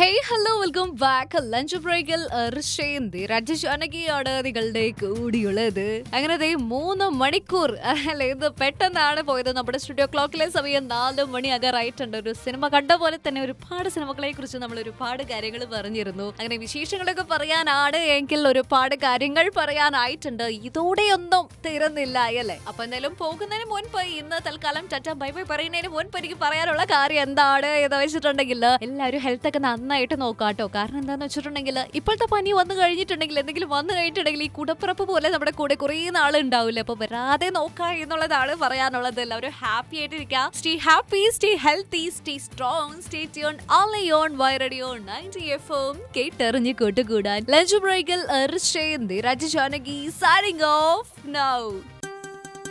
hey hello welcome back lunch ബ്രേക്കിൽ ഋഷേന്തി രാജശാനകിയാണ് നിങ്ങളുടെ കൂടിയുള്ളത് അങ്ങനെ ദേ മൂന്ന് മണിക്കൂർ അല്ലെ ഇത് പെട്ടെന്നാണ് പോയത് നമ്മുടെ സ്റ്റുഡിയോ ക്ലോക്കിലെ സമയം നാല് മണി ആകാറായിട്ടുണ്ട് ഒരു സിനിമ കണ്ട പോലെ തന്നെ ഒരുപാട് സിനിമകളെ കുറിച്ച് നമ്മൾ ഒരുപാട് കാര്യങ്ങൾ പറഞ്ഞിരുന്നു അങ്ങനെ വിശേഷങ്ങളൊക്കെ പറയാനാണ് എങ്കിൽ ഒരുപാട് കാര്യങ്ങൾ പറയാനായിട്ടുണ്ട് ഇതോടെയൊന്നും തീരുന്നില്ല അല്ലേ അപ്പൊ എന്തായാലും പോകുന്നതിന് മുൻപ് ഇന്ന് തൽക്കാലം ചറ്റ ബൈ ബൈ പറയുന്നതിന് മുൻപ് എനിക്ക് പറയാനുള്ള കാര്യം എന്താണ് എന്ന് വെച്ചിട്ടുണ്ടെങ്കിൽ എല്ലാവരും ഹെൽത്ത് ഒക്കെ നന്നായിട്ട് നോക്കാട്ടോ കാരണം എന്താന്ന് വെച്ചിട്ടുണ്ടെങ്കിൽ ഇപ്പോഴത്തെ പനി വന്നു കഴിഞ്ഞിട്ടുണ്ടെങ്കിൽ എന്തെങ്കിലും വന്നു കഴിഞ്ഞിട്ടുണ്ടെങ്കിൽ ഈ കുടപ്പിറപ്പ് പോലെ നമ്മുടെ കൂടെ കുറേ നാൾ ഉണ്ടാവില്ല അപ്പൊ വരാതെ നോക്കുക എന്നുള്ളതാണ് പറയാനുള്ളത് എല്ലാവരും ഹാപ്പി ആയിട്ടിരിക്കുക stay happy stay healthy stay strong stay tune only on my radio ninety F M കേട്ടെറിഞ്ഞ് കൂട്ടുകൂടാൻ ലഞ്ച് ബ്രേക്കിൽ രാജജാനകി സൈനിങ് ഓഫ് നൗ